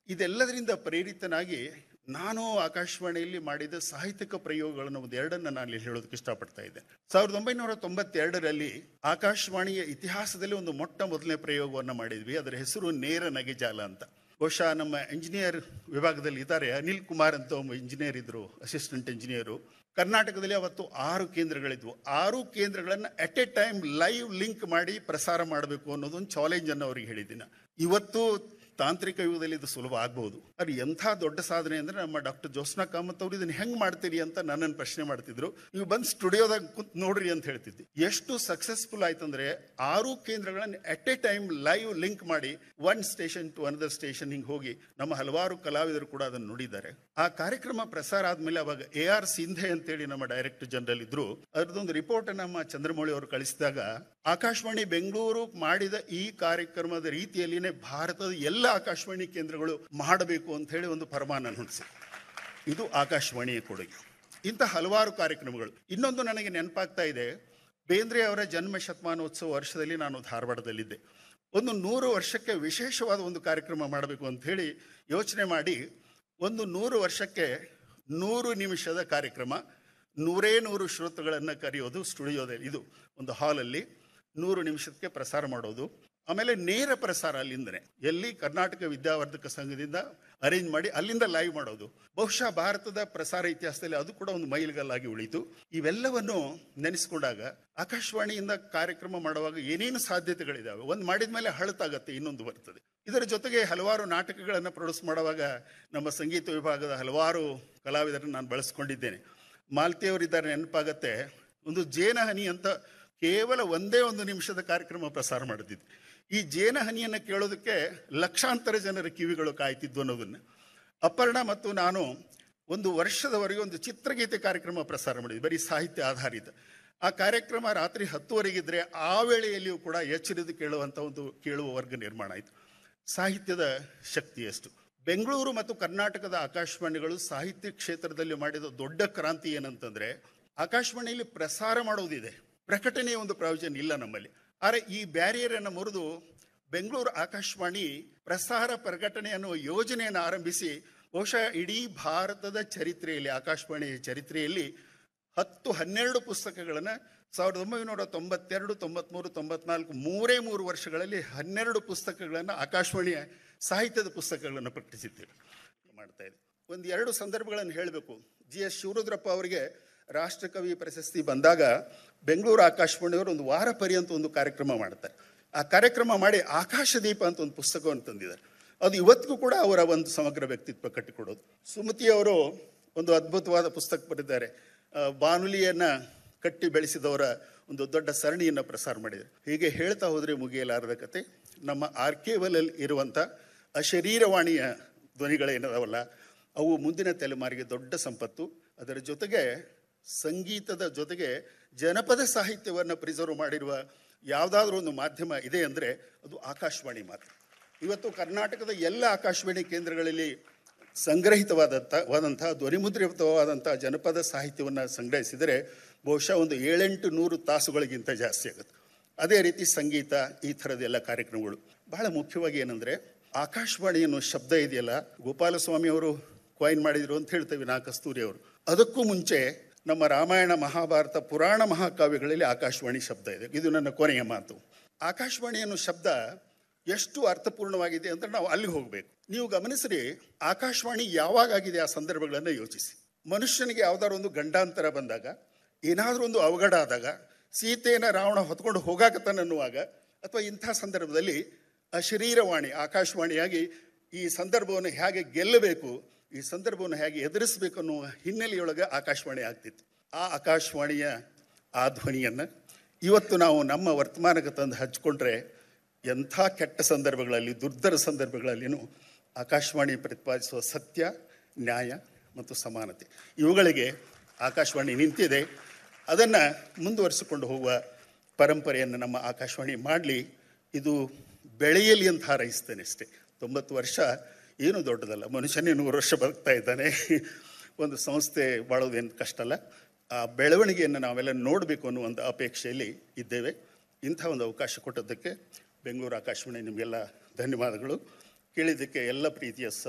ಇದೆಲ್ಲದರಿಂದ ಪ್ರೇರಿತನಾಗಿ ನಾನು ಆಕಾಶವಾಣಿಯಲ್ಲಿ ಮಾಡಿದ ಸಾಹಿತ್ಯಿಕ ಪ್ರಯೋಗಗಳನ್ನು ಒಂದು ಎರಡನ್ನ ನಾನು ಇಲ್ಲಿ ಹೇಳೋದಕ್ಕೆ ಇಷ್ಟಪಡ್ತಾ ಇದ್ದೆ ಸಾವಿರದ ಒಂಬೈನೂರ ತೊಂಬತ್ತೆರಡರಲ್ಲಿ ಆಕಾಶವಾಣಿಯ ಇತಿಹಾಸದಲ್ಲಿ ಒಂದು ಮೊಟ್ಟ ಮೊದಲನೇ ಪ್ರಯೋಗವನ್ನು ಮಾಡಿದ್ವಿ ಅದರ ಹೆಸರು ನೇರ ನಗೆಜಾಲ ಅಂತ ಬಹುಶಃ ನಮ್ಮ ಇಂಜಿನಿಯರ್ ವಿಭಾಗದಲ್ಲಿ ಇದ್ದಾರೆ ಅನಿಲ್ ಕುಮಾರ್ ಅಂತ ಒಬ್ಬ ಇಂಜಿನಿಯರ್ ಇದ್ರು ಅಸಿಸ್ಟೆಂಟ್ ಇಂಜಿನಿಯರು ಕರ್ನಾಟಕದಲ್ಲಿ ಅವತ್ತು ಆರು ಕೇಂದ್ರಗಳಿದ್ವು ಆರು ಕೇಂದ್ರಗಳನ್ನು at a time live link ಮಾಡಿ ಪ್ರಸಾರ ಮಾಡಬೇಕು ಅನ್ನೋದೊಂದು ಚಾಲೆಂಜ್ ಅನ್ನು ಅವ್ರಿಗೆ ಹೇಳಿದ್ದೀನಿ ಇವತ್ತು ತಾಂತ್ರಿಕ ಯುಗದಲ್ಲಿ ಇದು ಸುಲಭ ಆಗ್ಬಹುದು ಅದು ಎಂಥ ದೊಡ್ಡ ಸಾಧನೆ ಅಂದ್ರೆ ನಮ್ಮ ಡಾಕ್ಟರ್ ಜೋಸ್ನಾ ಕಾಮತ್ ಅವರು ಇದನ್ನ ಹೆಂಗ್ ಮಾಡ್ತೀರಿ ಅಂತ ನನ್ನನ್ನು ಪ್ರಶ್ನೆ ಮಾಡ್ತಿದ್ರು ನೀವು ಬಂದು ಸ್ಟುಡಿಯೋದಾಗ ಕುಂತ್ ನೋಡ್ರಿ ಅಂತ ಹೇಳ್ತಿದ್ದೆ ಎಷ್ಟು ಸಕ್ಸಸ್ಫುಲ್ ಆಯ್ತಂದ್ರೆ ಆರು ಕೇಂದ್ರಗಳನ್ನು at a time live link ಮಾಡಿ one station to another station ಹಿಂಗ್ ಹೋಗಿ ನಮ್ಮ ಹಲವಾರು ಕಲಾವಿದರು ಕೂಡ ಅದನ್ನು ನುಡಿದ್ದಾರೆ ಆ ಕಾರ್ಯಕ್ರಮ ಪ್ರಸಾರ ಆದ್ಮೇಲೆ ಅವಾಗ ಎ ಆರ್ ಸಿಂಧೆ ಅಂತೇಳಿ ನಮ್ಮ ಡೈರೆಕ್ಟರ್ ಜನರಲ್ ಇದ್ರು ಅದ್ರದ್ದೊಂದು ರಿಪೋರ್ಟ್ ನಮ್ಮ ಚಂದ್ರಮೌಳಿ ಅವರು ಕಳಿಸಿದಾಗ ಆಕಾಶವಾಣಿ ಬೆಂಗಳೂರು ಮಾಡಿದ ಈ ಕಾರ್ಯಕ್ರಮದ ರೀತಿಯಲ್ಲಿನೇ ಭಾರತದ ಎಲ್ಲ ಆಕಾಶವಾಣಿ ಕೇಂದ್ರಗಳು ಮಾಡಬೇಕು ಅಂತ ಹೇಳಿ ಒಂದು ಫರಮಾನ ಹೊಂದಿಸಿ ಇದು ಆಕಾಶವಾಣಿಯ ಕೊಡುಗೆ ಇಂಥ ಹಲವಾರು ಕಾರ್ಯಕ್ರಮಗಳು ಇನ್ನೊಂದು ನನಗೆ ನೆನಪಾಗ್ತಾ ಇದೆ ಬೇಂದ್ರೆ ಅವರ ಜನ್ಮ ಶತಮಾನೋತ್ಸವ ವರ್ಷದಲ್ಲಿ ನಾನು ಧಾರವಾಡದಲ್ಲಿದ್ದೆ ಒಂದು ನೂರು ವರ್ಷಕ್ಕೆ ವಿಶೇಷವಾದ ಒಂದು ಕಾರ್ಯಕ್ರಮ ಮಾಡಬೇಕು ಅಂತ ಹೇಳಿ ಯೋಚನೆ ಮಾಡಿ ಒಂದು ನೂರು ವರ್ಷಕ್ಕೆ ನೂರು ನಿಮಿಷದ ಕಾರ್ಯಕ್ರಮ ನೂರೇ ನೂರು ಶ್ರೋತೃಗಳನ್ನು ಕರೆಯೋದು ಸ್ಟುಡಿಯೋದಲ್ಲಿ ಇದು ಒಂದು ಹಾಲಲ್ಲಿ ನೂರು ನಿಮಿಷಕ್ಕೆ ಪ್ರಸಾರ ಮಾಡೋದು ಆಮೇಲೆ ನೇರ ಪ್ರಸಾರ ಅಲ್ಲಿಂದನೇ ಎಲ್ಲಿ ಕರ್ನಾಟಕ ವಿದ್ಯಾವರ್ಧಕ ಸಂಘದಿಂದ ಅರೇಂಜ್ ಮಾಡಿ ಅಲ್ಲಿಂದ ಲೈವ್ ಮಾಡೋದು ಬಹುಶಃ ಭಾರತದ ಪ್ರಸಾರ ಇತಿಹಾಸದಲ್ಲಿ ಅದು ಕೂಡ ಒಂದು ಮೈಲಿಗಲ್ಲಾಗಿ ಉಳಿತು ಇವೆಲ್ಲವನ್ನು ನೆನೆಸ್ಕೊಂಡಾಗ ಆಕಾಶವಾಣಿಯಿಂದ ಕಾರ್ಯಕ್ರಮ ಮಾಡುವಾಗ ಏನೇನು ಸಾಧ್ಯತೆಗಳಿದಾವೆ ಒಂದು ಮಾಡಿದ ಮೇಲೆ ಹಳತಾಗತ್ತೆ ಇನ್ನೊಂದು ಬರ್ತದೆ ಇದರ ಜೊತೆಗೆ ಹಲವಾರು ನಾಟಕಗಳನ್ನು ಪ್ರೊಡ್ಯೂಸ್ ಮಾಡುವಾಗ ನಮ್ಮ ಸಂಗೀತ ವಿಭಾಗದ ಹಲವಾರು ಕಲಾವಿದರನ್ನು ನಾನು ಬಳಸ್ಕೊಂಡಿದ್ದೇನೆ ಮಾಲ್ತಿಯವರಿದ್ದಾರೆ ನೆನಪಾಗತ್ತೆ ಒಂದು ಜೇನಹನಿ ಅಂತ ಕೇವಲ ಒಂದೇ ಒಂದು ನಿಮಿಷದ ಕಾರ್ಯಕ್ರಮ ಪ್ರಸಾರ ಮಾಡುತ್ತಿದ್ದೆ ಈ ಜೇನಹನಿಯನ್ನು ಕೇಳೋದಕ್ಕೆ ಲಕ್ಷಾಂತರ ಜನರ ಕಿವಿಗಳು ಕಾಯ್ತಿದ್ವು ಅನ್ನೋದನ್ನ ಅಪರ್ಣ ಮತ್ತು ನಾನು ಒಂದು ವರ್ಷದವರೆಗೆ ಒಂದು ಚಿತ್ರಗೀತೆ ಕಾರ್ಯಕ್ರಮ ಪ್ರಸಾರ ಮಾಡಿದ್ವಿ ಬರೀ ಸಾಹಿತ್ಯ ಆಧಾರಿತ ಆ ಕಾರ್ಯಕ್ರಮ ರಾತ್ರಿ ಹತ್ತುವರೆಗಿದ್ರೆ ಆ ವೇಳೆಯಲ್ಲಿಯೂ ಕೂಡ ಎಚ್ಚರಿದು ಕೇಳುವಂಥ ಒಂದು ಕೇಳುವ ವರ್ಗ ನಿರ್ಮಾಣ ಆಯಿತು ಸಾಹಿತ್ಯದ ಶಕ್ತಿ ಎಷ್ಟು ಬೆಂಗಳೂರು ಮತ್ತು ಕರ್ನಾಟಕದ ಆಕಾಶವಾಣಿಗಳು ಸಾಹಿತ್ಯ ಕ್ಷೇತ್ರದಲ್ಲಿ ಮಾಡಿದ ದೊಡ್ಡ ಕ್ರಾಂತಿ ಏನಂತಂದ್ರೆ ಆಕಾಶವಾಣಿಯಲ್ಲಿ ಪ್ರಸಾರ ಮಾಡೋದಿದೆ ಪ್ರಕಟಣೆಯ ಒಂದು ಪ್ರಾವಿಷನ್ ಇಲ್ಲ ನಮ್ಮಲ್ಲಿ ಆದರೆ ಈ ಬ್ಯಾರಿಯರ್ ಅನ್ನು ಮುರಿದು ಬೆಂಗಳೂರು ಆಕಾಶವಾಣಿ ಪ್ರಸಾರ ಪ್ರಕಟಣೆ ಅನ್ನುವ ಯೋಜನೆಯನ್ನು ಆರಂಭಿಸಿ ಬಹುಶಃ ಇಡೀ ಭಾರತದ ಚರಿತ್ರೆಯಲ್ಲಿ ಆಕಾಶವಾಣಿಯ ಚರಿತ್ರೆಯಲ್ಲಿ ಹತ್ತು ಹನ್ನೆರಡು ಪುಸ್ತಕಗಳನ್ನು ಸಾವಿರದ ಒಂಬೈನೂರ ತೊಂಬತ್ತೆರಡು ತೊಂಬತ್ಮೂರು ತೊಂಬತ್ನಾಲ್ಕು ಮೂರೇ ಮೂರು ವರ್ಷಗಳಲ್ಲಿ ಹನ್ನೆರಡು ಪುಸ್ತಕಗಳನ್ನು ಆಕಾಶವಾಣಿಯ ಸಾಹಿತ್ಯದ ಪುಸ್ತಕಗಳನ್ನು ಪ್ರಕಟಿಸಿದ್ದೇವೆ ಮಾಡ್ತಾ ಇದೆ ಒಂದು ಎರಡು ಸಂದರ್ಭಗಳನ್ನು ಹೇಳಬೇಕು ಜಿ ಎಸ್ ಶಿವರುದ್ರಪ್ಪ ಅವರಿಗೆ ರಾಷ್ಟ್ರಕವಿ ಪ್ರಶಸ್ತಿ ಬಂದಾಗ ಬೆಂಗಳೂರು ಆಕಾಶವಾಣಿಯವರು ಒಂದು ವಾರ ಪರ್ಯಂತ ಒಂದು ಕಾರ್ಯಕ್ರಮ ಮಾಡ್ತಾರೆ ಆ ಕಾರ್ಯಕ್ರಮ ಮಾಡಿ ಆಕಾಶದೀಪ ಅಂತ ಒಂದು ಪುಸ್ತಕವನ್ನು ತಂದಿದ್ದಾರೆ ಅದು ಇವತ್ತಿಗೂ ಕೂಡ ಅವರ ಒಂದು ಸಮಗ್ರ ವ್ಯಕ್ತಿತ್ವ ಕಟ್ಟಿಕೊಡೋದು ಸುಮತಿ ಅವರು ಒಂದು ಅದ್ಭುತವಾದ ಪುಸ್ತಕ ಬರೆದಿದ್ದಾರೆ ಆ, ಬಾನುಲಿಯನ್ನ ಕಟ್ಟಿ ಬೆಳೆಸಿದವರ ಒಂದು ದೊಡ್ಡ ಸರಣಿಯನ್ನು ಪ್ರಸಾರ ಮಾಡಿದ್ದಾರೆ ಹೀಗೆ ಹೇಳ್ತಾ ಹೋದರೆ ಮುಗಿಯಲಾರದ ಕತೆ ನಮ್ಮ ಆರ್ಕೇವಲಲ್ಲಿ ಇರುವಂಥ ಅಶರೀರವಾಣಿಯ ಧ್ವನಿಗಳೇನದಾವಲ್ಲ ಅವು ಮುಂದಿನ ತಲೆಮಾರಿಗೆ ದೊಡ್ಡ ಸಂಪತ್ತು ಅದರ ಜೊತೆಗೆ ಸಂಗೀತದ ಜೊತೆಗೆ ಜನಪದ ಸಾಹಿತ್ಯವನ್ನು ಪ್ರಿಸರ್ವ್ ಮಾಡಿರುವ ಯಾವುದಾದ್ರೂ ಒಂದು ಮಾಧ್ಯಮ ಇದೆ ಅಂದರೆ ಅದು ಆಕಾಶವಾಣಿ ಮಾತ್ರ ಇವತ್ತು ಕರ್ನಾಟಕದ ಎಲ್ಲ ಆಕಾಶವಾಣಿ ಕೇಂದ್ರಗಳಲ್ಲಿ ಸಂಗ್ರಹಿತವಾದಂಥ ವಾದಂಥ ಧ್ವನಿಮುದ್ರಿತವಾದಂಥ ಜನಪದ ಸಾಹಿತ್ಯವನ್ನು ಸಂಗ್ರಹಿಸಿದರೆ ಬಹುಶಃ ಒಂದು ಏಳೆಂಟು ನೂರು ತಾಸುಗಳಿಗಿಂತ ಜಾಸ್ತಿ ಆಗುತ್ತೆ ಅದೇ ರೀತಿ ಸಂಗೀತ ಈ ಥರದ ಎಲ್ಲ ಕಾರ್ಯಕ್ರಮಗಳು ಬಹಳ ಮುಖ್ಯವಾಗಿ ಏನಂದರೆ ಆಕಾಶವಾಣಿ ಅನ್ನೋ ಶಬ್ದ ಇದೆಯಲ್ಲ ಗೋಪಾಲಸ್ವಾಮಿ ಅವರು ಕಾಯಿನ್ ಮಾಡಿದ್ರು ಅಂತ ಹೇಳ್ತೇವೆ ನಾ ಕಸ್ತೂರಿ ಅವರು ಅದಕ್ಕೂ ಮುಂಚೆ ನಮ್ಮ ರಾಮಾಯಣ ಮಹಾಭಾರತ ಪುರಾಣ ಮಹಾಕಾವ್ಯಗಳಲ್ಲಿ ಆಕಾಶವಾಣಿ ಶಬ್ದ ಇದೆ ಇದು ನನ್ನ ಕೊನೆಯ ಮಾತು ಆಕಾಶವಾಣಿ ಅನ್ನೋ ಶಬ್ದ ಎಷ್ಟು ಅರ್ಥಪೂರ್ಣವಾಗಿದೆ ಅಂದ್ರೆ ನಾವು ಅಲ್ಲಿಗೆ ಹೋಗಬೇಕು ನೀವು ಗಮನಿಸ್ರಿ ಆಕಾಶವಾಣಿ ಯಾವಾಗ ಆಗಿದೆ ಆ ಸಂದರ್ಭಗಳನ್ನು ಯೋಚಿಸಿ ಮನುಷ್ಯನಿಗೆ ಯಾವ್ದಾದ್ರು ಒಂದು ಗಂಡಾಂತರ ಬಂದಾಗ ಏನಾದರೂ ಒಂದು ಅವಘಡ ಆದಾಗ ಸೀತೆಯನ್ನ ರಾವಣ ಹೊತ್ಕೊಂಡು ಹೋಗಾಕತ್ತಾನನ್ನುವಾಗ ಅಥವಾ ಇಂಥ ಸಂದರ್ಭದಲ್ಲಿ ಅಶರೀರವಾಣಿ ಆಕಾಶವಾಣಿಯಾಗಿ ಈ ಸಂದರ್ಭವನ್ನು ಹೇಗೆ ಗೆಲ್ಲಬೇಕು ಈ ಸಂದರ್ಭವನ್ನು ಹೇಗೆ ಎದುರಿಸಬೇಕು ಅನ್ನುವ ಹಿನ್ನೆಲೆಯೊಳಗೆ ಆಕಾಶವಾಣಿ ಆಗ್ತಿತ್ತು ಆ ಆಕಾಶವಾಣಿಯ ಆ ಧ್ವನಿಯನ್ನು ಇವತ್ತು ನಾವು ನಮ್ಮ ವರ್ತಮಾನಕ್ಕೆ ತಂದು ಹಚ್ಕೊಂಡ್ರೆ ಎಂಥ ಕೆಟ್ಟ ಸಂದರ್ಭಗಳಲ್ಲಿ ದುರ್ಧರ ಸಂದರ್ಭಗಳಲ್ಲಿನೂ ಆಕಾಶವಾಣಿ ಪ್ರತಿಪಾದಿಸುವ ಸತ್ಯ ನ್ಯಾಯ ಮತ್ತು ಸಮಾನತೆ ಇವುಗಳಿಗೆ ಆಕಾಶವಾಣಿ ನಿಂತಿದೆ ಅದನ್ನು ಮುಂದುವರಿಸಿಕೊಂಡು ಹೋಗುವ ಪರಂಪರೆಯನ್ನು ನಮ್ಮ ಆಕಾಶವಾಣಿ ಮಾಡಲಿ ಇದು ಬೆಳೆಯಲಿ ಅಂತ ಹಾರೈಸ್ತೇನೆ ಅಷ್ಟೇ ತೊಂಬತ್ತು ವರ್ಷ ಏನು ದೊಡ್ಡದಲ್ಲ ಮನುಷ್ಯನೇ ನೂರು ವರ್ಷ ಬದುಕ್ತಾ ಇದ್ದಾನೆ ಒಂದು ಸಂಸ್ಥೆ ಬಾಳೋದೇನು ಕಷ್ಟ ಅಲ್ಲ ಆ ಬೆಳವಣಿಗೆಯನ್ನು ನಾವೆಲ್ಲ ನೋಡಬೇಕು ಅನ್ನೋ ಒಂದು ಅಪೇಕ್ಷೆಯಲ್ಲಿ ಇದ್ದೇವೆ ಇಂಥ ಒಂದು ಅವಕಾಶ ಕೊಟ್ಟದ್ದಕ್ಕೆ ಬೆಂಗಳೂರು ಆಕಾಶವಾಣಿ ನಿಮಗೆಲ್ಲ ಧನ್ಯವಾದಗಳು ಕೇಳಿದ್ದಕ್ಕೆ ಎಲ್ಲ ಪ್ರೀತಿಯ ಸ